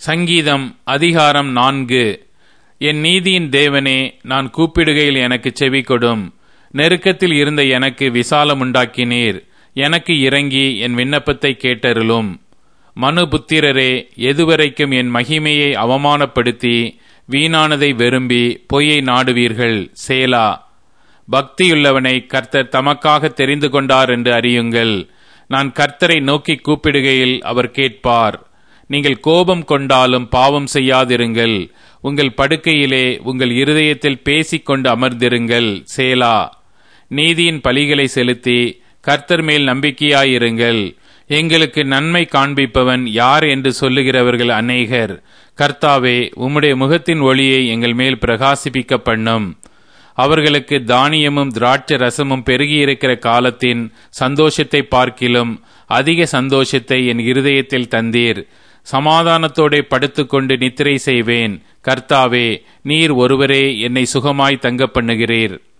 சங்கீதம் அதிகாரம் நான்கு என் நீதியின் தேவனே நான் கூப்பிடுகையில் எனக்கு செவி கொடும் நெருக்கத்தில் இருந்த எனக்கு விசாலம் உண்டாக்கினீர் எனக்கு இறங்கி என் விண்ணப்பத்தை கேட்டருளும் மனுபுத்திரரே எதுவரைக்கும் என் மகிமையை அவமானப்படுத்தி வீணானதை விரும்பி பொய்யை நாடுவீர்கள் சேலா பக்தியுள்ளவனை கர்த்தர் தமக்காக தெரிந்து கொண்டார் என்று அறியுங்கள் நான் கர்த்தரை நோக்கி கூப்பிடுகையில் அவர் கேட்பார் நீங்கள் கோபம் கொண்டாலும் பாவம் செய்யாதிருங்கள் உங்கள் படுக்கையிலே உங்கள் இருதயத்தில் பேசிக்கொண்டு அமர்ந்திருங்கள் சேலா நீதியின் பலிகளை செலுத்தி கர்த்தர் மேல் நம்பிக்கையாயிருங்கள் எங்களுக்கு நன்மை காண்பிப்பவன் யார் என்று சொல்லுகிறவர்கள் அநேகர் கர்த்தாவே உம்முடைய முகத்தின் ஒளியை எங்கள் மேல் பிரகாசிப்பிக்க பண்ணும் அவர்களுக்கு தானியமும் திராட்சை ரசமும் பெருகியிருக்கிற காலத்தின் சந்தோஷத்தை பார்க்கிலும் அதிக சந்தோஷத்தை என் இருதயத்தில் தந்தீர் சமாதானத்தோടെ படுத்துக்கொண்டு நித்திரை செய்வேன் கர்த்தாவே நீர் ஒருவரே என்னை சுகமாய் தங்க பண்ணுகிறீர்